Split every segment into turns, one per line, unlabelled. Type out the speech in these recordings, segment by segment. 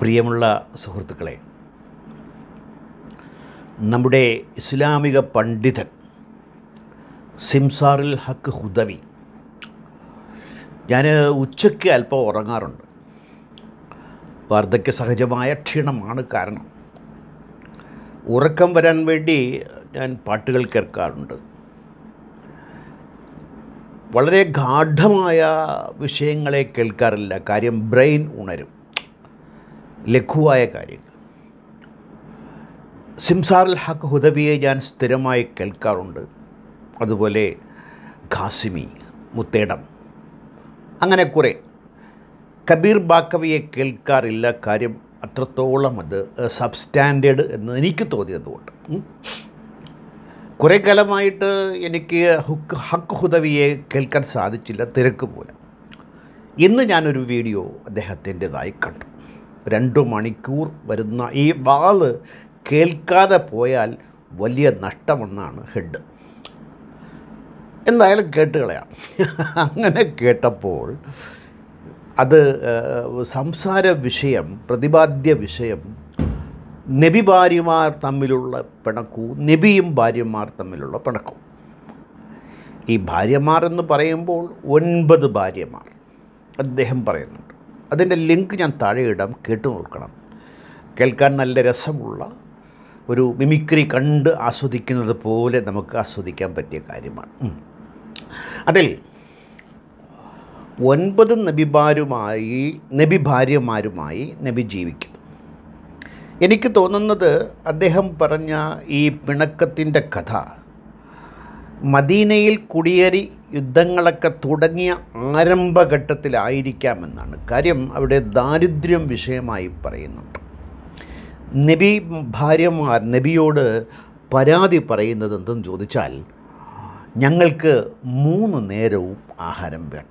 പ്രിയമുള്ള സുഹൃത്തുക്കളെ നമ്മുടെ ഇസ്ലാമിക പണ്ഡിതൻ സിംസാറിൽ ഹക്ക് ഹുദവി ഞാൻ ഉച്ചയ്ക്ക് അല്പം ഉറങ്ങാറുണ്ട് വാർദ്ധക്യ സഹജമായ ക്ഷീണമാണ് കാരണം ഉറക്കം വരാൻ വേണ്ടി ഞാൻ പാട്ടുകൾ കേൾക്കാറുണ്ട് വളരെ ഗാഠമായ വിഷയങ്ങളെ കേൾക്കാറില്ല കാര്യം ബ്രെയിൻ ഉണരും ലഘുവായ കാര്യങ്ങൾ സിംസാറിൽ ഹക്ക് ഹുദവിയെ ഞാൻ സ്ഥിരമായി കേൾക്കാറുണ്ട് അതുപോലെ ഖാസിമി മുത്തേടം അങ്ങനെ കുറേ കബീർ ബാക്കവിയെ കേൾക്കാറില്ല കാര്യം അത്രത്തോളം അത് സബ്സ്റ്റാൻഡേർഡ് എന്ന് എനിക്ക് തോന്നിയതുകൊണ്ട് ഉം. കുറേ കാലമായിട്ട് എനിക്ക് ഹുക്ക് ഹക്ക് ഹുദവിയെ കേൾക്കാൻ സാധിച്ചില്ല തിരക്ക് മൂലം ഇന്ന് ഞാനൊരു വീഡിയോ അദ്ദേഹത്തിൻ്റെതായി കണ്ടു രണ്ട് മണിക്കൂർ വരുന്ന ഈ വാള് കേൾക്കാതെ പോയാൽ വലിയ നഷ്ടമെന്നാണ് ഹെഡ് എന്തായാലും കേട്ട് കളയാം അങ്ങനെ കേട്ടപ്പോൾ അത് ഏഹ്, സംസാര വിഷയം പ്രതിപാദ്യ വിഷയം നബി ഭാര്യമാർ തമ്മിലുള്ള പിണക്കവും നബിയും ഭാര്യമാർ തമ്മിലുള്ള പിണക്കവും ഈ ഭാര്യമാർ എന്ന് പറയുമ്പോൾ ഒൻപത് ഭാര്യമാർ അദ്ദേഹം പറയുന്നുണ്ട് അതിൻ്റെ ലിങ്ക് ഞാൻ താഴെ ഇടാം കേട്ടു നോക്കണം കേൾക്കാൻ നല്ല രസമുള്ള ഒരു മിമിക്രി കണ്ട് ആസ്വദിക്കുന്നത് പോലെ നമുക്ക് ആസ്വദിക്കാൻ പറ്റിയ കാര്യമാണ് ഉം. അതിൽ ഒൻപത് നബിമാരുമായി നബി ഭാര്യമാരുമായി നബി ജീവിക്കുന്നു എനിക്ക് തോന്നുന്നത് അദ്ദേഹം പറഞ്ഞ ഈ പിണക്കത്തിൻ്റെ കഥ മദീനയിൽ കുടിയേറി യുദ്ധങ്ങളൊക്കെ തുടങ്ങിയ ആരംഭഘട്ടത്തിലായിരിക്കാമെന്നാണ് കാര്യം അവിടെ ദാരിദ്ര്യം വിഷയമായി പറയുന്നുണ്ട് നബി ഭാര്യമാർ നബിയോട് പരാതി പറയുന്നത് എന്തെന്ന് ചോദിച്ചാൽ ഞങ്ങൾക്ക് മൂന്ന് നേരവും ആഹാരം വേണം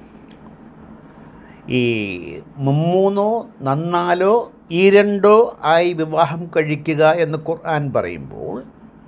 ഈ മുമ്മൂന്നോ നന്നാലോ ഈ രണ്ടോ ആയി വിവാഹം കഴിക്കുക എന്ന് ഖുർആൻ പറയുമ്പോൾ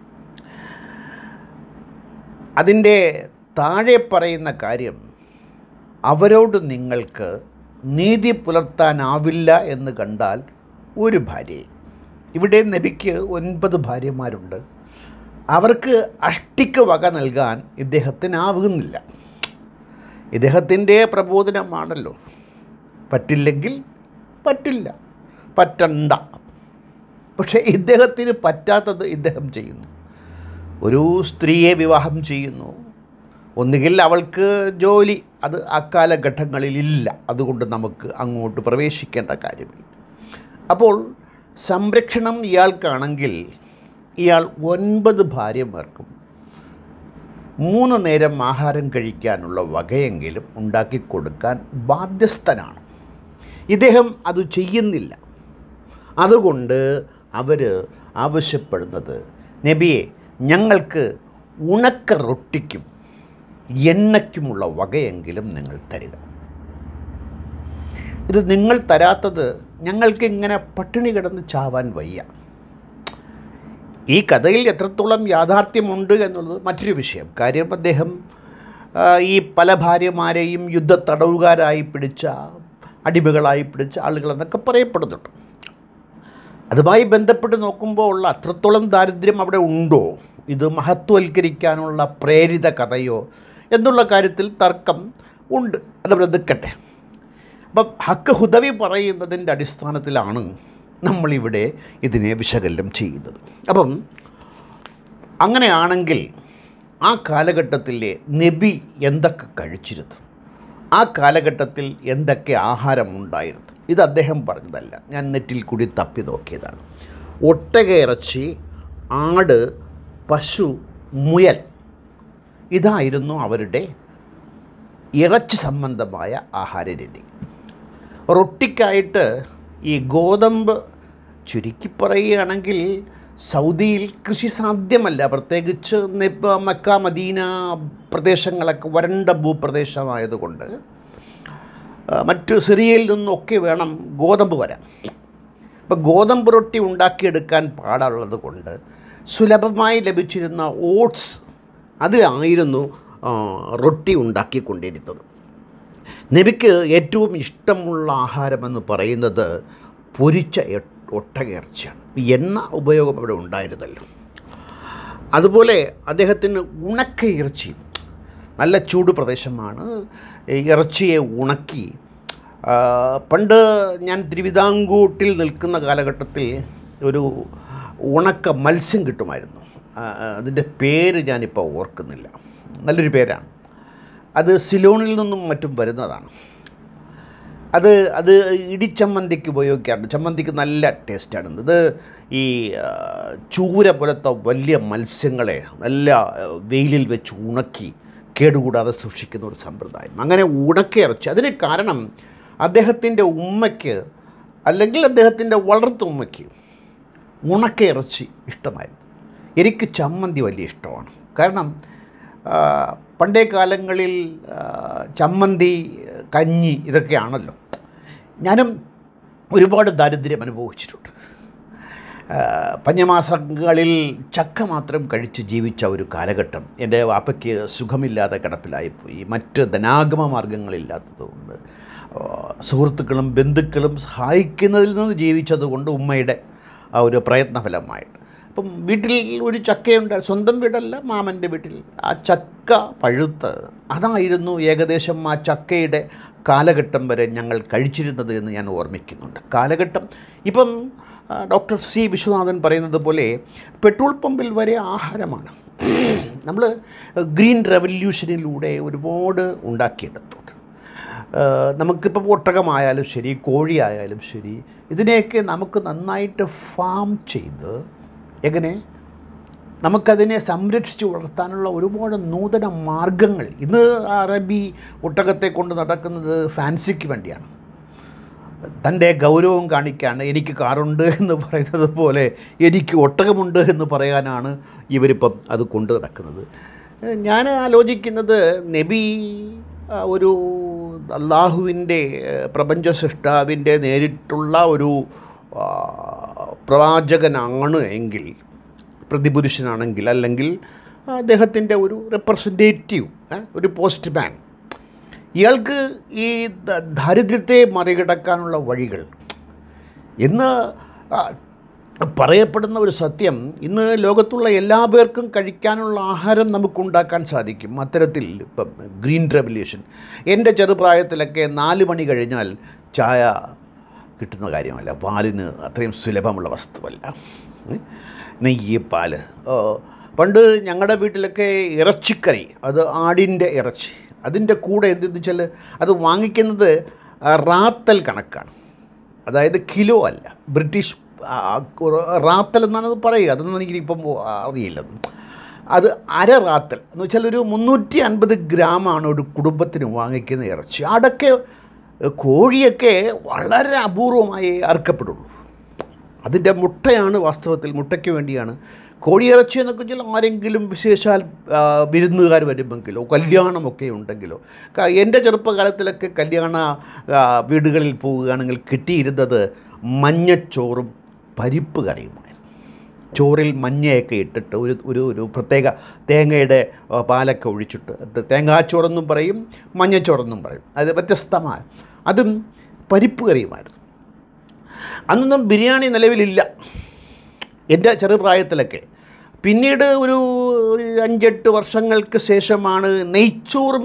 അതിൻ്റെ താഴെ പറയുന്ന കാര്യം അവരോട് നിങ്ങൾക്ക് നീതി പുലർത്താനാവില്ല എന്ന് കണ്ടാൽ ഒരു ഭാര്യയെ ഇവിടെ നബിക്ക് ഒൻപത് ഭാര്യമാരുണ്ട് അവർക്ക് അഷ്ടിക്ക് വക നൽകാൻ ഇദ്ദേഹത്തിനാവുന്നില്ല ഇദ്ദേഹത്തിൻ്റെ പ്രബോധനമാണല്ലോ പറ്റില്ലെങ്കിൽ പറ്റില്ല പറ്റണ്ട പക്ഷേ ഇദ്ദേഹത്തിന് പറ്റാത്തത് ഇദ്ദേഹം ചെയ്യുന്നു ഒരു സ്ത്രീയെ വിവാഹം ചെയ്യുന്നു ഒന്നുകിൽ അവൾക്ക് ജോലി അത് അക്കാലഘട്ടങ്ങളിലില്ല അതുകൊണ്ട് നമുക്ക് അങ്ങോട്ട് പ്രവേശിക്കേണ്ട കാര്യമില്ല അപ്പോൾ സംരക്ഷണം ഇയാൾക്കാണെങ്കിൽ ഇയാൾ ഒൻപത് ഭാര്യമാർക്കും മൂന്ന് നേരം ആഹാരം കഴിക്കാനുള്ള വകയെങ്കിലും ഉണ്ടാക്കി കൊടുക്കാൻ ബാധ്യസ്ഥനാണ് ഇദ്ദേഹം അത് ചെയ്യുന്നില്ല അതുകൊണ്ട് അവർ ആവശ്യപ്പെടുന്നത് നബിയെ ഞങ്ങൾക്ക് ഉണക്ക റൊട്ടിക്കും എണ്ണയ്ക്കുമുള്ള വകയെങ്കിലും നിങ്ങൾ തരിക ഇത് നിങ്ങൾ തരാത്തത് ഞങ്ങൾക്ക് ഇങ്ങനെ പട്ടിണി കിടന്ന് ചാവാൻ വയ്യ ഈ കഥയിൽ എത്രത്തോളം യാഥാർത്ഥ്യമുണ്ട് എന്നുള്ളത് മറ്റൊരു വിഷയം കാര്യം അദ്ദേഹം ആ, ഈ പല ഭാര്യമാരെയും യുദ്ധ തടവുകാരായി പിടിച്ച അടിമകളായി പിടിച്ച ആളുകളെന്നൊക്കെ പറയപ്പെടുന്നുണ്ട് അതുമായി ബന്ധപ്പെട്ട് നോക്കുമ്പോൾ ഉള്ള അത്രത്തോളം ദാരിദ്ര്യം അവിടെ ഉണ്ടോ ഇത് മഹത്വവൽക്കരിക്കാനുള്ള പ്രേരിത കഥയോ എന്നുള്ള കാര്യത്തിൽ തർക്കം ഉണ്ട് അതവിടെ നിൽക്കട്ടെ അപ്പം ഹക്ക് ഹുദവി പറയുന്നതിൻ്റെ അടിസ്ഥാനത്തിലാണ് നമ്മളിവിടെ ഇതിനെ വിശകലനം ചെയ്യുന്നത് അപ്പം അങ്ങനെയാണെങ്കിൽ ആ കാലഘട്ടത്തിലെ നബി എന്തൊക്കെ കഴിച്ചിരുന്നു ആ കാലഘട്ടത്തിൽ എന്തൊക്കെ ആഹാരമുണ്ടായിരുന്നു ഇത് അദ്ദേഹം പറഞ്ഞതല്ല ഞാൻ നെറ്റിൽ കൂടി തപ്പി നോക്കിയതാണ് ഒട്ടകയിറച്ചി ആട് പശു മുയൽ ഇതായിരുന്നു അവരുടെ ഇറച്ചി സംബന്ധമായ ആഹാരരീതി റൊട്ടിക്കായിട്ട് ഈ ഗോതമ്പ് ചുരുക്കി പറയുകയാണെങ്കിൽ സൗദിയിൽ കൃഷി സാധ്യമല്ല പ്രത്യേകിച്ച് നെപ്പ മക്ക മദീന പ്രദേശങ്ങളൊക്കെ വരണ്ട ഭൂപ്രദേശമായതുകൊണ്ട് ആ, മറ്റു സിറിയയിൽ നിന്നൊക്കെ വേണം ഗോതമ്പ് വരാൻ അപ്പോൾ ഗോതമ്പ് റൊട്ടി ഉണ്ടാക്കിയെടുക്കാൻ പാടുള്ളത് കൊണ്ട് സുലഭമായി ലഭിച്ചിരുന്ന ഓട്സ് അതിലായിരുന്നു ആ, റൊട്ടി ഉണ്ടാക്കിക്കൊണ്ടിരുന്നത് നബിക്ക് ഏറ്റവും ഇഷ്ടമുള്ള ആഹാരമെന്ന് പറയുന്നത് പൊരിച്ച എ- ഒട്ടകയിറച്ചിയാണ് എണ്ണ ഉപയോഗം അവിടെ ഉണ്ടായിരുന്നല്ലോ അതുപോലെ അദ്ദേഹത്തിന് ഉണക്ക ഇറച്ചി നല്ല ചൂട് പ്രദേശമാണ് ഈ ഇറച്ചിയെ ഉണക്കി ആ, പണ്ട് ഞാൻ തിരുവിതാംകൂട്ടിൽ നിൽക്കുന്ന കാലഘട്ടത്തിൽ ഒരു ഉണക്ക മത്സ്യം കിട്ടുമായിരുന്നു ആ, അതിൻ്റെ പേര് ഞാനിപ്പോൾ ഓർക്കുന്നില്ല നല്ലൊരു പേരാണ് അത് സിലോണിൽ നിന്നും മറ്റും വരുന്നതാണ് അത് അത് ഇടിച്ചമ്മന്തിക്ക് ഉപയോഗിക്കാറുണ്ട് ചമ്മന്തിക്ക് നല്ല ടേസ്റ്റാണ് ഇത് ഈ ആ, ചൂര പോലത്തെ വലിയ മത്സ്യങ്ങളെ നല്ല ആ, വെയിലിൽ വെച്ച് ഉണക്കി കേടുകൂടാതെ സൂക്ഷിക്കുന്ന ഒരു സമ്പ്രദായം അങ്ങനെ ഉണക്കി ഇറച്ചി അതിന് കാരണം അദ്ദേഹത്തിൻ്റെ ഉമ്മയ്ക്ക് അല്ലെങ്കിൽ അദ്ദേഹത്തിൻ്റെ വളർത്തുമ്മയ്ക്ക് ഉണക്ക ഇറച്ചി ഇഷ്ടമായിരുന്നു എനിക്ക് ചമ്മന്തി വലിയ ഇഷ്ടമാണ് കാരണം ആ, പണ്ടേ കാലങ്ങളിൽ ആ, ചമ്മന്തി കഞ്ഞി ഇതൊക്കെയാണല്ലോ ഞാനും ഒരുപാട് ദാരിദ്ര്യം അനുഭവിച്ചിട്ടുണ്ട് ആ, പഞ്ഞമാസങ്ങളിൽ ചക്ക മാത്രം കഴിച്ച് ജീവിച്ച ഒരു കാലഘട്ടം എൻ്റെ വാപ്പയ്ക്ക് സുഖമില്ലാതെ കിടപ്പിലായിപ്പോയി മറ്റ് ധനാഗമ മാർഗങ്ങളില്ലാത്തതുകൊണ്ട് ആ, സുഹൃത്തുക്കളും ബന്ധുക്കളും സഹായിക്കുന്നതിൽ നിന്ന് ജീവിച്ചതുകൊണ്ട് ഉമ്മയുടെ ആ ഒരു പ്രയത്നഫലമായിട്ട് അപ്പം വീട്ടിൽ ഒരു ചക്കയുണ്ട് സ്വന്തം വീടല്ല മാമൻ്റെ വീട്ടിൽ ആ ചക്ക പഴുത്ത് അതായിരുന്നു ഏകദേശം ആ ചക്കയുടെ കാലഘട്ടം വരെ ഞങ്ങൾ കഴിച്ചിരുന്നത് എന്ന് ഞാൻ ഓർമ്മിക്കുന്നുണ്ട് കാലഘട്ടം ഇപ്പം ആ, ഡോക്ടർ സി വിശ്വനാഥൻ പറയുന്നത് പോലെ പെട്രോൾ പമ്പിൽ വരെ ആഹാരമാണ് നമ്മൾ ഗ്രീൻ റെവല്യൂഷനിലൂടെ ഒരുപാട് ഉണ്ടാക്കിയെടുത്തുണ്ട് ഏഹ് നമുക്കിപ്പോൾ ഒട്ടകമായാലും ശരി കോഴിയായാലും ശരി ഇതിനെയൊക്കെ നമുക്ക് നന്നായിട്ട് ഫാം ചെയ്ത് എങ്ങനെ നമുക്കതിനെ സംരക്ഷിച്ച് വളർത്താനുള്ള ഒരുപാട് നൂതന മാർഗങ്ങൾ ഇന്ന് അറബി ഒട്ടകത്തെ കൊണ്ട് നടക്കുന്നത് ഫാൻസിക്ക് വേണ്ടിയാണ് തൻ്റെ ഗൗരവം കാണിക്കാൻ എനിക്ക് കാറുണ്ട് എന്ന് പറയുന്നത് പോലെ എനിക്ക് ഒട്ടകമുണ്ട് എന്ന് പറയാനാണ് ഇവരിപ്പം അത് കൊണ്ടു നടക്കുന്നത് ഏഹ് ഞാൻ ആലോചിക്കുന്നത് നബി ആ, ഒരു അള്ളാഹുവിൻ്റെ ഏഹ്, പ്രപഞ്ച സൃഷ്ടാവിൻ്റെ നേരിട്ടുള്ള ഒരു ആ, പ്രവാചകനാണ് എങ്കിൽ പ്രതിപുരുഷനാണെങ്കിൽ അല്ലെങ്കിൽ അദ്ദേഹത്തിൻ്റെ ഒരു റെപ്രസെൻറ്റേറ്റീവ് ഒരു പോസ്റ്റ് മാൻ ഇയാൾക്ക് ഈ ദ- ദാരിദ്ര്യത്തെ മറികടക്കാനുള്ള വഴികൾ ഇന്ന് ആ, പറയപ്പെടുന്ന ഒരു സത്യം ഇന്ന് ലോകത്തുള്ള എല്ലാ പേർക്കും കഴിക്കാനുള്ള ആഹാരം നമുക്കുണ്ടാക്കാൻ സാധിക്കും അത്തരത്തിൽ ഇപ്പം ഗ്രീൻ റെവല്യൂഷൻ എൻ്റെ ചെറുപ്രായത്തിലൊക്കെ നാല് മണി കഴിഞ്ഞാൽ ചായ കിട്ടുന്ന കാര്യമല്ല പാലിന് അത്രയും സുലഭമുള്ള വസ്തുവല്ല ഉം. നെയ്യ് പാല് ഓ, പണ്ട് ഞങ്ങളുടെ വീട്ടിലൊക്കെ ഇറച്ചിക്കറി അത് ആടിൻ്റെ ഇറച്ചി അതിൻ്റെ കൂടെ എന്തെന്ന് വെച്ചാൽ അത് വാങ്ങിക്കുന്നത് ആ, റാത്തൽ കണക്കാണ് അതായത് കിലോ അല്ല ബ്രിട്ടീഷ് ആ, കുറ- റാത്തൽ എന്നാണ് അത് പറയുക അതൊന്നും എനിക്കിപ്പം അറിയില്ല അത് അര റാത്തൽ എന്ന് വെച്ചാൽ ഒരു മുന്നൂറ്റി അൻപത് ഗ്രാമാണ് ഒരു കുടുംബത്തിന് വാങ്ങിക്കുന്ന ഇറച്ചി അടക്കെ കോഴിയൊക്കെ വളരെ അപൂർവമായി അറുക്കപ്പെടുള്ളൂ അതിൻ്റെ മുട്ടയാണ് വാസ്തവത്തിൽ മുട്ടയ്ക്ക് വേണ്ടിയാണ് കോഴിയിറച്ചി എന്നൊക്കെ വെച്ചാൽ ആരെങ്കിലും വിശേഷാൽ ആ, വിരുന്നുകാർ വരുമെങ്കിലോ കല്യാണമൊക്കെ ഉണ്ടെങ്കിലോ ക- എൻ്റെ ചെറുപ്പകാലത്തിലൊക്കെ കല്യാണ ആ, വീടുകളിൽ പോവുകയാണെങ്കിൽ കിട്ടിയിരുന്നത് മഞ്ഞച്ചോറും പരിപ്പ് കറിയുമായിരുന്നു ചോറിൽ മഞ്ഞയൊക്കെ ഇട്ടിട്ട് ഒരു ഒരു ഒരു പ്രത്യേക തേങ്ങയുടെ ആ, പാലൊക്കെ ഒഴിച്ചിട്ട് അത് തേങ്ങാച്ചോറെന്നും പറയും മഞ്ഞച്ചോറെന്നും പറയും അത് വ്യത്യസ്തമായ അതും പരിപ്പ് കറിയുമായിരുന്നു അന്നൊന്നും ബിരിയാണി നിലവിലില്ല എൻ്റെ ചെറുപ്രായത്തിലൊക്കെ പിന്നീട് ഒരു അഞ്ചെട്ട് വർഷങ്ങൾക്ക് ശേഷമാണ് നെയ്ച്ചോറും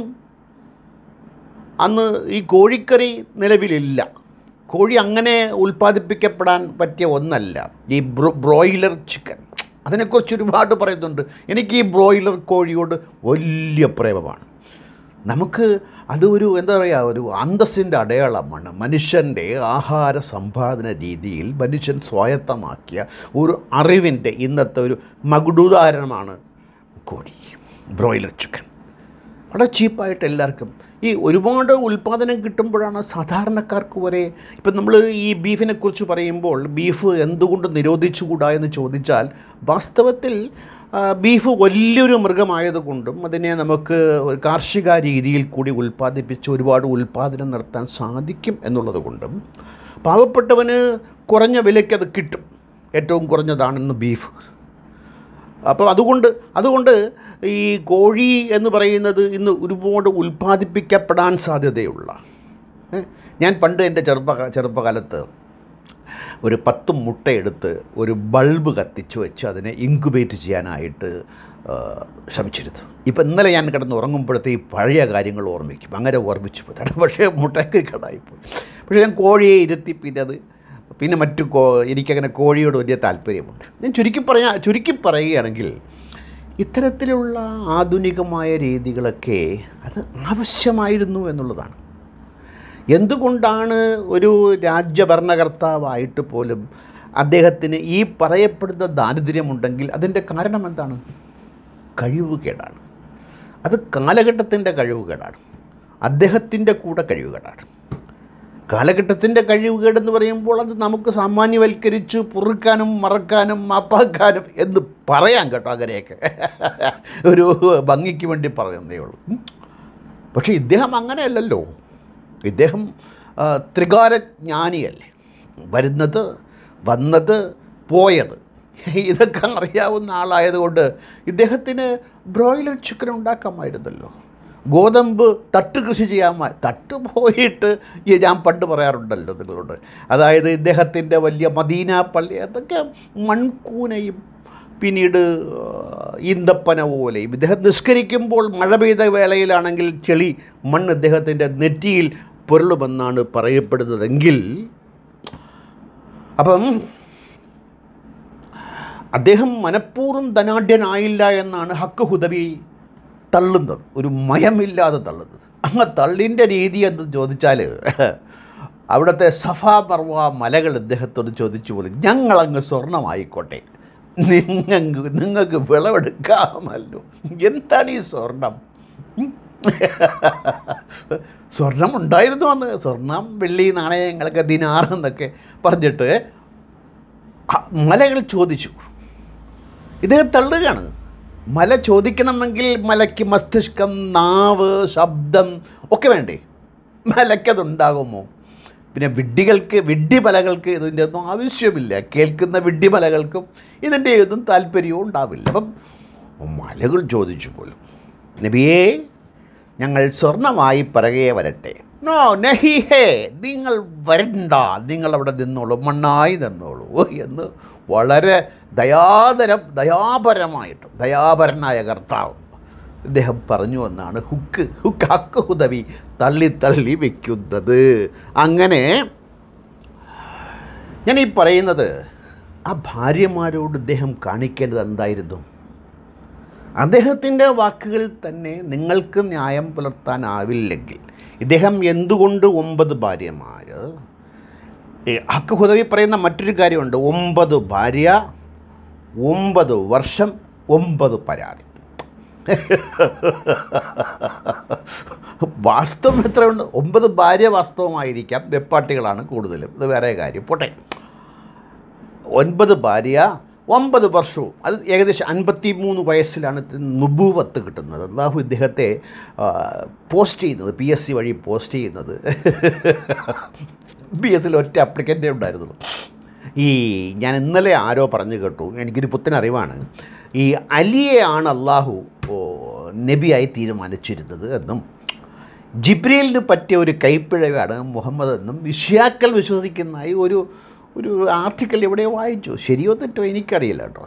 അന്ന് ഈ കോഴിക്കറി നിലവിലില്ല കോഴി അങ്ങനെ ഉൽപ്പാദിപ്പിക്കപ്പെടാൻ പറ്റിയ ഒന്നല്ല ഈ ബ്രോ ബ്രോയിലർ ചിക്കൻ അതിനെക്കുറിച്ച് ഒരുപാട് പറയുന്നുണ്ട് എനിക്ക് ഈ ബ്രോയിലർ കോഴിയോട് വലിയ പ്രേമമാണ് നമുക്ക് അത് ഒരു എന്താ പറയുക ഒരു അന്തസ്സിൻ്റെ അടയാളമാണ് മനുഷ്യൻ്റെ ആഹാര സമ്പാദന രീതിയിൽ മനുഷ്യൻ സ്വായത്തമാക്കിയ ഒരു അറിവിൻ്റെ ഇന്നത്തെ ഒരു മകുടുദാഹരണമാണ് കോഴി ബ്രോയിലർ ചിക്കൻ വളരെ ചീപ്പായിട്ട് എല്ലാവർക്കും ഈ ഒരുപാട് ഉൽപ്പാദനം കിട്ടുമ്പോഴാണ് സാധാരണക്കാർക്ക് വരെ ഇപ്പം നമ്മൾ ഈ ബീഫിനെ കുറിച്ച് പറയുമ്പോൾ ബീഫ് എന്തുകൊണ്ട് നിരോധിച്ചുകൂടാ എന്ന് ചോദിച്ചാൽ വാസ്തവത്തിൽ ആ, ബീഫ് വലിയൊരു മൃഗമായതുകൊണ്ടും അതിനെ നമുക്ക് ഒരു കാർഷിക രീതിയിൽ കൂടി ഉൽപ്പാദിപ്പിച്ച് ഒരുപാട് ഉൽപ്പാദനം നടത്താൻ സാധിക്കും എന്നുള്ളത് കൊണ്ടും പാവപ്പെട്ടവന് കുറഞ്ഞ വിലയ്ക്ക് അത് കിട്ടും ഏറ്റവും കുറഞ്ഞതാണെന്ന് ബീഫ് അപ്പോൾ അതുകൊണ്ട് അതുകൊണ്ട് ഈ കോഴി എന്ന് പറയുന്നത് ഇന്ന് ഒരുപാട് ഉൽപ്പാദിപ്പിക്കപ്പെടാൻ സാധ്യതയുള്ള ഏ, ഞാൻ പണ്ട് എൻ്റെ ചെറുപ്പ ചെറുപ്പകാലത്ത് ഒരു പത്ത് മുട്ടയെടുത്ത് ഒരു ബൾബ് കത്തിച്ച് വെച്ച് അതിനെ ഇൻക്യുബേറ്റ് ചെയ്യാനായിട്ട് ആ, ശ്രമിച്ചിരുന്നു ഇപ്പം ഇന്നലെ ഞാൻ കിടന്ന് ഉറങ്ങുമ്പോഴത്തെ ഈ പഴയ കാര്യങ്ങൾ ഓർമ്മിക്കും അങ്ങനെ ഓർമ്മിച്ചു പോയതാണ് പക്ഷേ മുട്ടയ്ക്ക് കടായിപ്പോയി പക്ഷേ ഞാൻ കോഴിയെ ഇരുത്തി പിന്നെ അത് പിന്നെ മറ്റു കോ എനിക്കങ്ങനെ കോഴിയോട് വലിയ താല്പര്യമുണ്ട് ഞാൻ ചുരുക്കി പറയാ ചുരുക്കി പറയുകയാണെങ്കിൽ ഇത്തരത്തിലുള്ള ആധുനികമായ രീതികളൊക്കെ അത് ആവശ്യമായിരുന്നു എന്നുള്ളതാണ് എന്തുകൊണ്ടാണ് ഒരു രാജ്യഭരണകർത്താവായിട്ട് പോലും അദ്ദേഹത്തിന് ഈ പറയപ്പെടുന്ന ദാരിദ്ര്യമുണ്ടെങ്കിൽ അതിൻ്റെ കാരണം എന്താണ് കഴിവുകേടാണ് അത് കാലഘട്ടത്തിൻ്റെ കഴിവുകേടാണ് അദ്ദേഹത്തിൻ്റെ കൂടെ കഴിവുകേടാണ് കാലഘട്ടത്തിൻ്റെ കഴിവുകേടെന്ന് പറയുമ്പോൾ അത് നമുക്ക് സാമാന്യവൽക്കരിച്ച് പൊറുക്കാനും മറക്കാനും മാപ്പാക്കാനും എന്ന് പറയാം കേട്ടോ അങ്ങനെയൊക്കെ ഒരു ഭംഗിക്ക് വേണ്ടി പറയുന്നേ ഉള്ളൂ ഉം. പക്ഷേ ഇദ്ദേഹം അങ്ങനെയല്ലല്ലോ ഇദ്ദേഹം ആ, ത്രികാലജ്ഞാനിയല്ലേ വരുന്നത് വന്നത് പോയത് ഇതൊക്കെ അറിയാവുന്ന ആളായതുകൊണ്ട് ഇദ്ദേഹത്തിന് ബ്രോയിലർ ചിക്കൻ ഉണ്ടാക്കാമായിരുന്നല്ലോ ഗോതമ്പ് തട്ട് കൃഷി ചെയ്യാമ തട്ട് പോയിട്ട് ഈ ഞാൻ പണ്ട് പറയാറുണ്ടല്ലോ നിങ്ങളോട് അതായത് ഇദ്ദേഹത്തിൻ്റെ വലിയ മദീന പള്ളി അതൊക്കെ മൺകൂനയും പിന്നീട് ആ, ഈന്തപ്പന പോലെയും ഇദ്ദേഹം നിസ്കരിക്കുമ്പോൾ മഴ പെയ്ത വേളയിലാണെങ്കിൽ ചെളി മണ്ണ് ഇദ്ദേഹത്തിൻ്റെ നെറ്റിയിൽ പൊരുളുമെന്നാണ് പറയപ്പെടുന്നതെങ്കിൽ അപ്പം അദ്ദേഹം മനഃപൂർവ്വം ധനാഢ്യനായില്ല എന്നാണ് ഹക്ക് ഹുദവി തള്ളുന്നത് ഒരു മയമില്ലാതെ തള്ളുന്നത് അങ്ങ് തള്ളിൻ്റെ രീതി എന്ന് ചോദിച്ചാൽ അവിടുത്തെ സഫ പർവ മലകൾ ഇദ്ദേഹത്തോട് ചോദിച്ചു പോലും ഞങ്ങളങ്ങ് സ്വർണമായിക്കോട്ടെ നിങ്ങൾക്ക് നിങ്ങൾക്ക് വിളവെടുക്കാമല്ലോ എന്താണ് ഈ സ്വർണം ഉം? സ്വർണം ഉണ്ടായിരുന്നു അന്ന് സ്വർണം വെള്ളി നാണയങ്ങളൊക്കെ ദിനാർ എന്നൊക്കെ പറഞ്ഞിട്ട് ആ മലകൾ ചോദിച്ചു ഇദ്ദേഹം തള്ളുകയാണ് മല ചോദിക്കണമെങ്കിൽ മലയ്ക്ക് മസ്തിഷ്കം നാവ് ശബ്ദം ഒക്കെ വേണ്ടേ മലയ്ക്കതുണ്ടാകുമോ പിന്നെ വിഡ്ഢികൾക്ക് വിഡ്ഢിമലകൾക്ക് ഇതിൻ്റെ ഒന്നും ആവശ്യമില്ല കേൾക്കുന്ന വിഡ്ഢിമലകൾക്കും ഇതിൻ്റെ ഒന്നും താല്പര്യവും ഉണ്ടാവില്ല അപ്പം മലകൾ ചോദിച്ചു പോലും നബിയേ ഞങ്ങൾ സ്വർണമായി പിറകെ വരട്ടെ നോ നഹി ഹേ നിങ്ങൾ വരണ്ട നിങ്ങൾ അവിടെ നിന്നോളൂ മണ്ണായി നിന്നോളൂ എന്ന് വളരെ ദയാതരം ദയാപരമായിട്ട് ദയാപരനായ കർത്താവ് ഇദ്ദേഹം പറഞ്ഞു എന്നാണ് ഹുക്ക് ഹുക്ക് ഹക്ക് ഹുദവി തള്ളി തള്ളി വെക്കുന്നത് അങ്ങനെ ഞാൻ ഈ പറയുന്നത് ആ ഭാര്യമാരോട് ഇദ്ദേഹം കാണിക്കേണ്ടത് എന്തായിരുന്നു അദ്ദേഹത്തിൻ്റെ വാക്കുകൾ തന്നെ നിങ്ങൾക്ക് ന്യായം പുലർത്താനാവില്ലെങ്കിൽ ഇദ്ദേഹം എന്തുകൊണ്ട് ഒമ്പത് ഭാര്യമാർ ഹക്ക് ഹുദവി പറയുന്ന മറ്റൊരു കാര്യമുണ്ട് ഒമ്പത് ഭാര്യ ഒമ്പത് വർഷം ഒമ്പത് പരാതി വാസ്തവം എത്രയുണ്ട് ഒമ്പത് ഭാര്യ വാസ്തവമായിരിക്കാം വെപ്പാട്ടികളാണ് കൂടുതലും ഇത് വേറെ കാര്യം പോട്ടെ ഒൻപത് ഭാര്യ ഒമ്പത് വർഷവും അത് ഏകദേശം അൻപത്തി മൂന്ന് വയസ്സിലാണ് നുബൂവത്ത് കിട്ടുന്നത് അള്ളാഹു ഇദ്ദേഹത്തെ ആ, പോസ്റ്റ് ചെയ്യുന്നത് പി എസ് സി വഴി പോസ്റ്റ് ചെയ്യുന്നത് പി എസ് സിയിൽ ഒറ്റ അപ്ലിക്കൻ്റേ ഉണ്ടായിരുന്നുള്ളൂ ഈ ഞാൻ ഇന്നലെ ആരോ പറഞ്ഞു കേട്ടു എനിക്കൊരു പുത്തൻ അറിവാണ് ഈ അലിയെയാണ് അള്ളാഹു ഓ, നബിയായി തീരുമാനിച്ചിരുന്നത് എന്നും ജിബ്രീലിന് പറ്റിയ ഒരു കൈപ്പിഴവാണ് മുഹമ്മദ് എന്നും വിശ്യാക്കൾ വിശ്വസിക്കുന്നതായി ഒരു ഒരു ആർട്ടിക്കൽ എവിടെയോ വായിച്ചു ശരിയോ തെറ്റോ എനിക്കറിയില്ല കേട്ടോ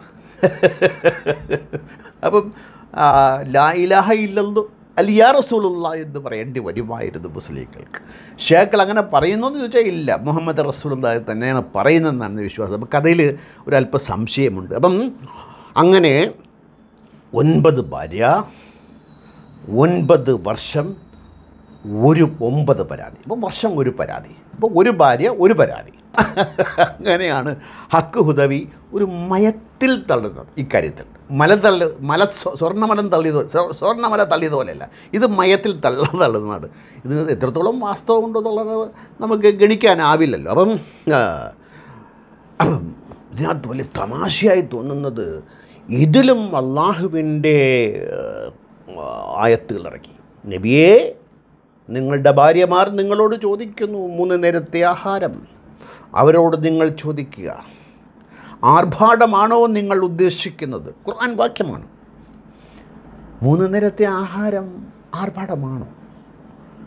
അപ്പം ആ, ലാ ഇലാഹ ഇല്ലല്ലോ അലിയാ റസൂലുള്ള എന്ന് പറയേണ്ടി വരുമായിരുന്നു മുസ്ലിങ്ങൾക്ക് ഷേക്കൾ അങ്ങനെ പറയുന്നു എന്ന് ചോദിച്ചാൽ ഇല്ല മുഹമ്മദ് റസൂലുള്ള തന്നെയാണ് പറയുന്നതെന്നാണ് വിശ്വാസം അപ്പം കഥയിൽ ഒരല്പം സംശയമുണ്ട് അപ്പം അങ്ങനെ ഒൻപത് ഭാര്യ ഒൻപത് വർഷം ഒരു ഒമ്പത് പരാതി അപ്പോൾ വർഷം ഒരു പരാതി അപ്പോൾ ഒരു ഭാര്യ ഒരു പരാതി അങ്ങനെയാണ് ഹക്ക് ഹുദവി ഒരു മയത്തിൽ തള്ളുന്നത് ഇക്കാര്യത്തിൽ മല തള്ളു മല സ്വ- സ്വർണ്ണമലം തള്ളിയത് സ്വ- സ്വർണ്ണമല തള്ളിയത് പോലെയല്ല ഇത് മയത്തിൽ തള്ള തള്ളുന്നതാണ് ഇത് എത്രത്തോളം വാസ്തവമുണ്ടോ എന്നുള്ളത് നമുക്ക് ഗണിക്കാനാവില്ലല്ലോ അപ്പം ആ, അപ്പം ഇതിനകത്ത് വലിയ തമാശയായി തോന്നുന്നത് ഇതിലും അള്ളാഹുവിൻ്റെ ആയത്തുകൾ ഇറക്കി നബിയേ നിങ്ങളുടെ ഭാര്യമാർ നിങ്ങളോട് ചോദിക്കുന്നു മൂന്ന് നേരത്തെ ആഹാരം അവരോട് നിങ്ങൾ ചോദിക്കുക ആർഭാടമാണോ നിങ്ങൾ ഉദ്ദേശിക്കുന്നത് ഖുർആൻ വാക്യമാണ് മൂന്ന് നേരത്തെ ആഹാരം ആർഭാടമാണോ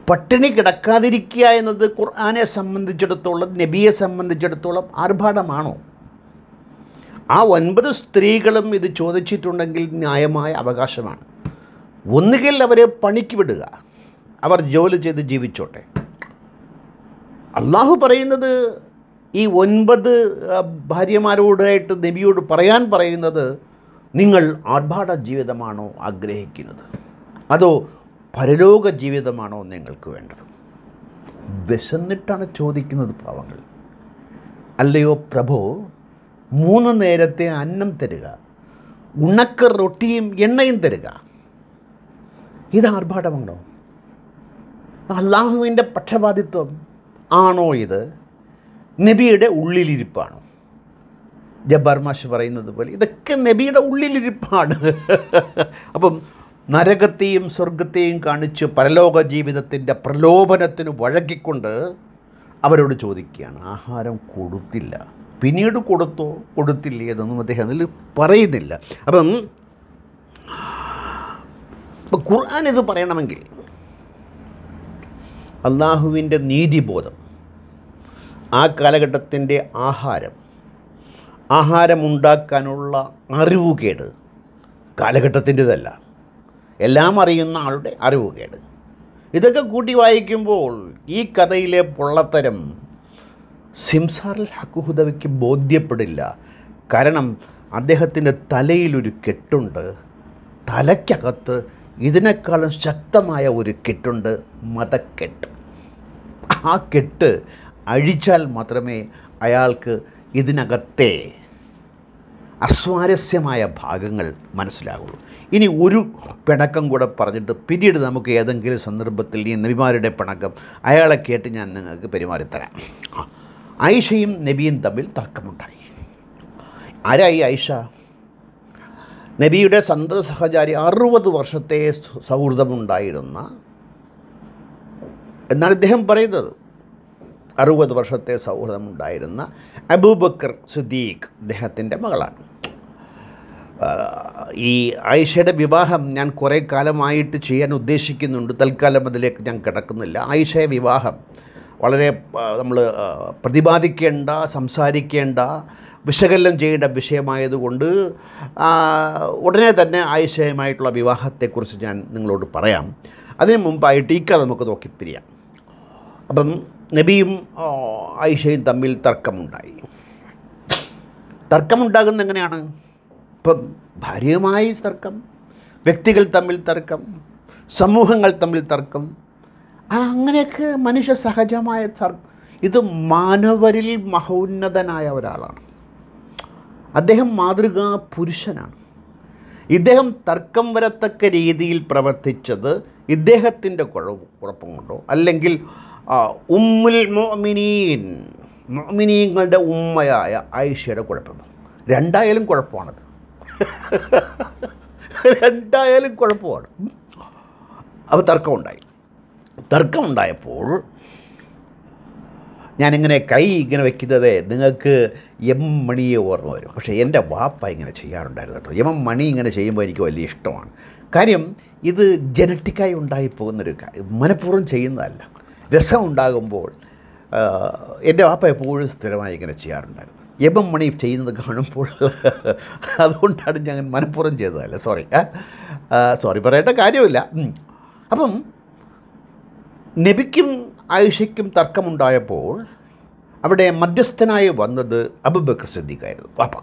പട്ടിണി കിടക്കാതിരിക്കുക എന്നത് ഖുർആനെ സംബന്ധിച്ചിടത്തോളം നബിയെ സംബന്ധിച്ചിടത്തോളം ആർഭാടമാണോ ആ ഒൻപത് സ്ത്രീകളും ഇത് ചോദിച്ചിട്ടുണ്ടെങ്കിൽ ന്യായമായ അവകാശമാണ് ഒന്നുകിൽ അവരെ പണിക്ക് വിടുക അവർ ജോലി ചെയ്ത് ജീവിച്ചോട്ടെ അള്ളാഹു പറയുന്നത് ഈ ഒൻപത് ആ, ഭാര്യമാരോടായിട്ട് നബിയോട് പറയാൻ പറയുന്നത് നിങ്ങൾ ആർഭാട ജീവിതമാണോ ആഗ്രഹിക്കുന്നത് അതോ പരലോക ജീവിതമാണോ നിങ്ങൾക്ക് വേണ്ടത് വിശന്നിട്ടാണ് ചോദിക്കുന്നത് പാവങ്ങൾ അല്ലയോ പ്രഭു മൂന്ന് നേരത്തെ അന്നം തരിക ഉണക്ക റൊട്ടിയും എണ്ണയും തരിക ഇത് ആർഭാടമാണോ അള്ളാഹുവിൻ്റെ പക്ഷപാതിത്വം ആണോ ഇത് നബിയുടെ ഉള്ളിലിരിപ്പാണോ ജബ്ബാർ മാഷ് പറയുന്നത് പോലെ ഇതൊക്കെ നബിയുടെ ഉള്ളിലിരിപ്പാണ് അപ്പം നരകത്തെയും സ്വർഗത്തെയും കാണിച്ച് പരലോക ജീവിതത്തിൻ്റെ പ്രലോഭനത്തിന് വഴക്കിക്കൊണ്ട് അവരോട് ചോദിക്കുകയാണ് ആഹാരം കൊടുത്തില്ല പിന്നീട് കൊടുത്തോ കൊടുത്തില്ലേ എന്നൊന്നും അദ്ദേഹം അതിൽ പറയുന്നില്ല അപ്പം ഇപ്പം ഖുർആൻ ഇത് പറയണമെങ്കിൽ അള്ളാഹുവിൻ്റെ നീതിബോധം ആ കാലഘട്ടത്തിൻ്റെ ആഹാരം ആഹാരമുണ്ടാക്കാനുള്ള അറിവുകേട് കാലഘട്ടത്തിൻ്റെതല്ല എല്ലാം അറിയുന്ന ആളുടെ അറിവുകേട് ഇതൊക്കെ കൂട്ടി വായിക്കുമ്പോൾ ഈ കഥയിലെ പൊള്ളത്തരം സിംസാറിൽ ഹക്കുഹുദവിക്ക് ബോധ്യപ്പെടില്ല കാരണം അദ്ദേഹത്തിൻ്റെ തലയിലൊരു കെട്ടുണ്ട് തലയ്ക്കകത്ത് ഇതിനേക്കാളും ശക്തമായ ഒരു കെട്ടുണ്ട് മതക്കെട്ട് ആ കെട്ട് അഴിച്ചാൽ മാത്രമേ അയാൾക്ക് ഇതിനകത്തെ അസ്വാരസ്യമായ ഭാഗങ്ങൾ മനസ്സിലാകുള്ളൂ ഇനി ഒരു പിണക്കം കൂടെ പറഞ്ഞിട്ട് പിന്നീട് നമുക്ക് ഏതെങ്കിലും സന്ദർഭത്തിൽ ഈ നബിമാരുടെ പിണക്കം അയാളെ കേട്ട് ഞാൻ നിങ്ങൾക്ക് പെരുമാറിത്തരാം ആ, ആയിഷയും നബിയും തമ്മിൽ തർക്കമുണ്ടായി ആരായി ആയിഷ നബിയുടെ സന്തത സഹചാരി അറുപത് വർഷത്തെ സ- സൗഹൃദമുണ്ടായിരുന്ന എന്നാണ് ഇദ്ദേഹം പറയുന്നത് അറുപത് വർഷത്തെ സൗഹൃദമുണ്ടായിരുന്ന അബൂബക്കർ സുദ്ദീഖ് അദ്ദേഹത്തിൻ്റെ മകളാണ് ആ, ഈ ആയിഷയുടെ വിവാഹം ഞാൻ കുറേ കാലമായിട്ട് ചെയ്യാൻ ഉദ്ദേശിക്കുന്നുണ്ട് തൽക്കാലം അതിലേക്ക് ഞാൻ കിടക്കുന്നില്ല ആയിഷയുടെ വിവാഹം വളരെ നമ്മൾ പ്രതിപാദിക്കേണ്ട സംസാരിക്കേണ്ട വിശകലനം ചെയ്യേണ്ട വിഷയമായതുകൊണ്ട് ആ, ഉടനെ തന്നെ ആയിഷയുമായിട്ടുള്ള വിവാഹത്തെക്കുറിച്ച് ഞാൻ നിങ്ങളോട് പറയാം അതിനു മുമ്പായിട്ട് ഈ കഥ നമുക്ക് നോക്കി പിരിയാം അപ്പം നബിയും ആ, ആയിഷയും തമ്മിൽ തർക്കമുണ്ടായി തർക്കമുണ്ടാകുന്ന എങ്ങനെയാണ് ഇപ്പം ഭാര്യയുമായി തർക്കം വ്യക്തികൾ തമ്മിൽ തർക്കം സമൂഹങ്ങൾ തമ്മിൽ തർക്കം ആ, അങ്ങനെയൊക്കെ മനുഷ്യ സഹജമായ തർ ഇത് മാനവരിൽ മഹോന്നതനായ ഒരാളാണ് അദ്ദേഹം മാതൃകാ പുരുഷനാണ് ഇദ്ദേഹം തർക്കം വരത്തക്ക രീതിയിൽ പ്രവർത്തിച്ചത് ഇദ്ദേഹത്തിൻ്റെ കുഴ- കുഴപ്പം കൊണ്ടോ അല്ലെങ്കിൽ ആ, ഉമ്മുൽ മോമിനീൻ മോമിനീങ്ങളുടെ ഉമ്മയായ ആയിഷയുടെ കുഴപ്പമോ രണ്ടായാലും കുഴപ്പമാണത് രണ്ടായാലും കുഴപ്പമാണ് അപ്പോൾ തർക്കമുണ്ടായി തർക്കമുണ്ടായപ്പോൾ ഞാനിങ്ങനെ കൈ ഇങ്ങനെ വെക്കുന്നത് നിങ്ങൾക്ക് എം മണിയെ ഓർമ്മ വരും പക്ഷേ എൻ്റെ വാപ്പ ഇങ്ങനെ ചെയ്യാറുണ്ടായിരുന്നു കേട്ടോ എം മണി ഇങ്ങനെ ചെയ്യുമ്പോൾ എനിക്ക് വലിയ ഇഷ്ടമാണ് കാര്യം ഇത് ജനറ്റിക്കായി ഉണ്ടായിപ്പോകുന്നൊരു കാര്യം മനഃപൂർവ്വം ചെയ്യുന്നതല്ല രസം ഉണ്ടാകുമ്പോൾ ആ, എൻ്റെ വാപ്പ എപ്പോഴും സ്ഥിരമായി ഇങ്ങനെ ചെയ്യാറുണ്ടായിരുന്നു എം മണി ചെയ്യുന്നത് കാണുമ്പോൾ അതുകൊണ്ടാണ് ഞാൻ മനഃപൂർവ്വം ചെയ്തതല്ല സോറി സോറി പറയേണ്ട കാര്യമില്ല ഉം. അപ്പം നബിക്കും ആയിഷയ്ക്കും തർക്കമുണ്ടായപ്പോൾ അവിടെ മധ്യസ്ഥനായി വന്നത് അബുബക്കർ സിദ്ദീഖായിരുന്നു പാപ്പ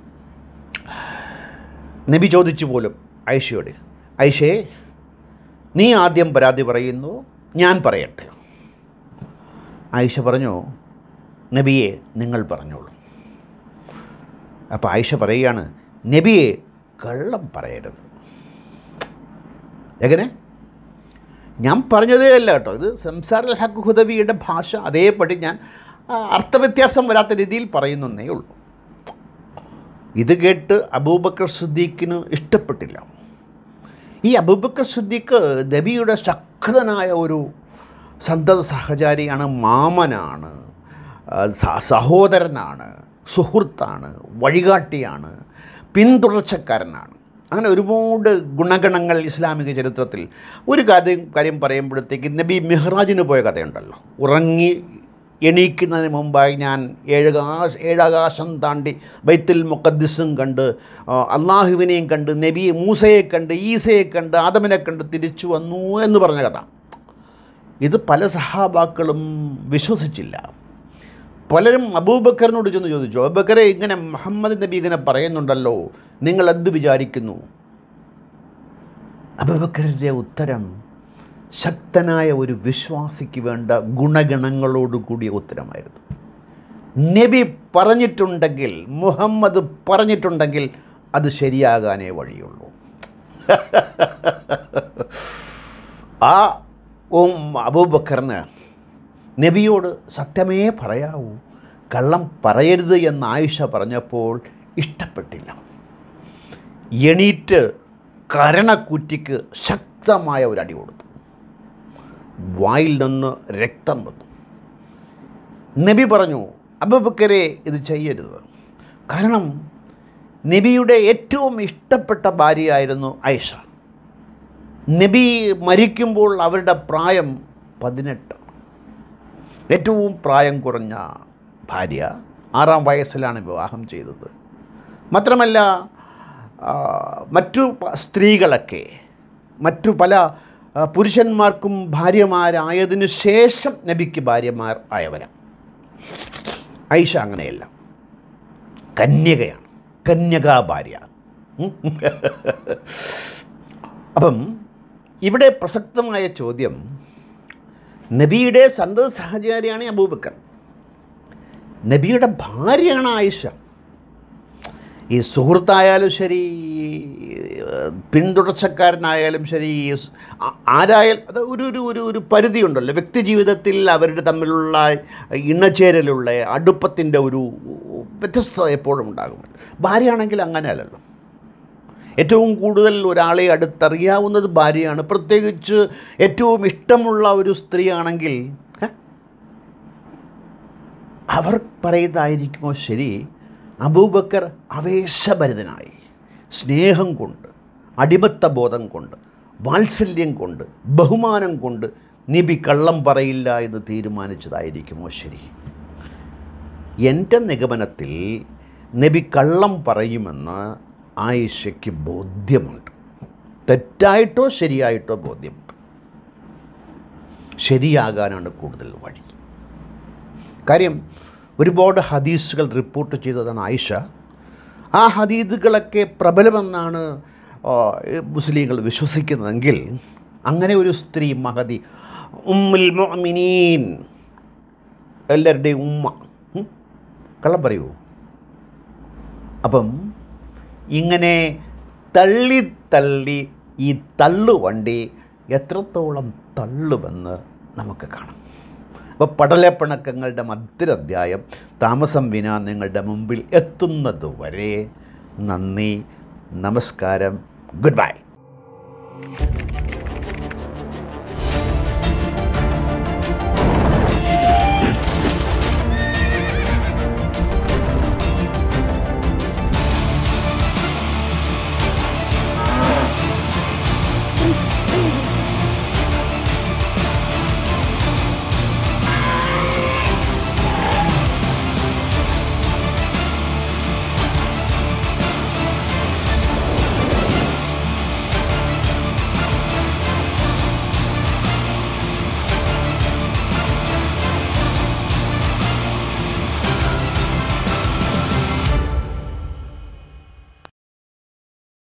നബി ചോദിച്ചു പോലും ആയിഷയോട് ആയിഷേ നീ ആദ്യം പരാതി പറയുന്നു ഞാൻ പറയട്ടെ ആയിഷ പറഞ്ഞു നബിയെ നിങ്ങൾ പറഞ്ഞോളൂ അപ്പോൾ ആയിഷ പറയുകയാണ് നബിയെ കള്ളം പറയരുത് എങ്ങനെ ഞാൻ പറഞ്ഞതേ അല്ല കേട്ടോ ഇത് സംസാര ഹക്ക് ഹുദവിയുടെ ഭാഷ അതേപടി ഞാൻ ആ, അർത്ഥവ്യത്യാസം വരാത്ത രീതിയിൽ പറയുന്നേ ഉള്ളൂ ഇത് കേട്ട് അബൂബക്കർ സിദ്ദീഖിന് ഇഷ്ടപ്പെട്ടില്ല ഈ അബൂബക്കർ സിദ്ദീഖ് നബിയുടെ ശക്തനായ ഒരു സന്തത സഹചാരിയാണ് മാമനാണ് ആ, സ- സഹോദരനാണ് സുഹൃത്താണ് വഴികാട്ടിയാണ് പിന്തുടർച്ചക്കാരനാണ് അങ്ങനെ ഒരുപാട് ഗുണഗണങ്ങൾ ഇസ്ലാമിക ചരിത്രത്തിൽ ഒരു കാര്യം കാര്യം പറയുമ്പോഴത്തേക്ക് നബി മെഹ്റാജിന് പോയ കഥയുണ്ടല്ലോ ഉറങ്ങി എണീക്കുന്നതിന് മുമ്പായി ഞാൻ ഏഴാകാശ ഏഴാകാശം താണ്ടി ബൈത്തുൽ മുഖദ്ദിസും കണ്ട് ആ, അള്ളാഹുവിനെയും കണ്ട് നബി മൂസയെ കണ്ട് ഈസയെ കണ്ട് ആദമിനെ കണ്ട് തിരിച്ചു വന്നു എന്ന് പറഞ്ഞ കഥ ഇത് പല സഹാബാക്കളും വിശ്വസിച്ചില്ല പലരും അബൂബക്കറിനോട് ചെന്ന് ചോദിച്ചു അബൂബക്കറെ ഇങ്ങനെ മുഹമ്മദ് നബി ഇങ്ങനെ പറയുന്നുണ്ടല്ലോ നിങ്ങൾ എന്ത് വിചാരിക്കുന്നു അബൂബക്കറിൻ്റെ ഉത്തരം ശക്തനായ ഒരു വിശ്വാസിക്ക് വേണ്ട ഗുണഗണങ്ങളോട് കൂടിയ ഉത്തരമായിരുന്നു നബി പറഞ്ഞിട്ടുണ്ടെങ്കിൽ മുഹമ്മദ് പറഞ്ഞിട്ടുണ്ടെങ്കിൽ അത് ശരിയാകാനേ വഴിയുള്ളൂ ആ ഉം അബൂബക്കറിന് നബിയോട് സത്യമേ പറയാവൂ കള്ളം പറയരുത് എന്ന് ആയിഷ പറഞ്ഞപ്പോൾ ഇഷ്ടപ്പെട്ടില്ല എണീറ്റ് കരണക്കുറ്റിക്ക് ശക്തമായ ഒരു അടി കൊടുത്തു വായിൽ നിന്ന് രക്തം വന്നു നബി പറഞ്ഞു അബൂബക്കരെ ഇത് ചെയ്യരുത് കാരണം നബിയുടെ ഏറ്റവും ഇഷ്ടപ്പെട്ട ഭാര്യയായിരുന്നു ആയിഷ നബി മരിക്കുമ്പോൾ അവരുടെ പ്രായം പതിനെട്ട് ഏറ്റവും പ്രായം കുറഞ്ഞ ഭാര്യ ആറാം വയസ്സിലാണ് വിവാഹം ചെയ്തത് മാത്രമല്ല ആ, മറ്റു പ- സ്ത്രീകളൊക്കെ മറ്റു പല ആ, പുരുഷന്മാർക്കും ഭാര്യമാരായതിനു ശേഷം നബിക്ക് ഭാര്യമാർ ആയവരാണ് ഐഷ അങ്ങനെയല്ല കന്യകയാണ് കന്യകാ ഭാര്യ ഉം. അപ്പം ഇവിടെ പ്രസക്തമായ ചോദ്യം നബിയുടെ സന്തത സഹചാരിയാണ് അബൂബക്കർ നബിയുടെ ഭാര്യയാണ് ആയിഷ ഈ സുഹൃത്തായാലും ശരി പിന്തുടർച്ചക്കാരനായാലും ശരി സ്- ആ- ആരായാലും അത് ഒരു ഒരു ഒരു ഒരു പരിധിയുണ്ടല്ലോ വ്യക്തി ജീവിതത്തിൽ അവരുടെ തമ്മിലുള്ള ഇണചേരലുള്ള അടുപ്പത്തിൻ്റെ ഒരു വ്യത്യസ്തത എപ്പോഴും ഉണ്ടാകും ഭാര്യയാണെങ്കിൽ അങ്ങനെയല്ലല്ലോ ഏറ്റവും കൂടുതൽ ഒരാളെ അടുത്തറിയാവുന്നത് ഭാര്യയാണ് പ്രത്യേകിച്ച് ഏറ്റവും ഇഷ്ടമുള്ള ഒരു സ്ത്രീയാണെങ്കിൽ ഏ? അവർ പറയുന്നതായിരിക്കുമോ ശരി അബൂബക്കർ ആവേശഭരിതനായി സ്നേഹം കൊണ്ട് അടിമത്ത ബോധം കൊണ്ട് വാത്സല്യം കൊണ്ട് ബഹുമാനം കൊണ്ട് നബി കള്ളം പറയില്ല എന്ന് തീരുമാനിച്ചതായിരിക്കുമോ ശരി എൻ്റെ നിഗമനത്തിൽ നബി കള്ളം പറയുമെന്ന് ആയിഷയ്ക്ക് ബോധ്യമുണ്ട് തെറ്റായിട്ടോ ശരിയായിട്ടോ ബോധ്യമുണ്ട് ശരിയാകാനാണ് കൂടുതൽ വഴി കാര്യം ഒരുപാട് ഹദീസുകൾ റിപ്പോർട്ട് ചെയ്തതാണ് ആയിഷ ആ ഹദീദുകളൊക്കെ പ്രബലമെന്നാണ് ആ, മുസ്ലിങ്ങൾ വിശ്വസിക്കുന്നതെങ്കിൽ അങ്ങനെ ഒരു സ്ത്രീ മഹദി ഉമ്മുൽ മുഅ്മിനീൻ എല്ലാവരുടെയും ഉമ്മ ഉം? കള്ളം പറയൂ അപ്പം ഇങ്ങനെ തള്ളി തള്ളി ഈ തള്ളുവണ്ടി എത്രത്തോളം തള്ളുമെന്ന് നമുക്ക് കാണാം അപ്പോൾ പടലപ്പിണക്കങ്ങളുടെ മറ്റൊരധ്യായം താമസം വിന നിങ്ങളുടെ മുമ്പിൽ എത്തുന്നതുവരെ നന്ദി നമസ്കാരം ഗുഡ് ബൈ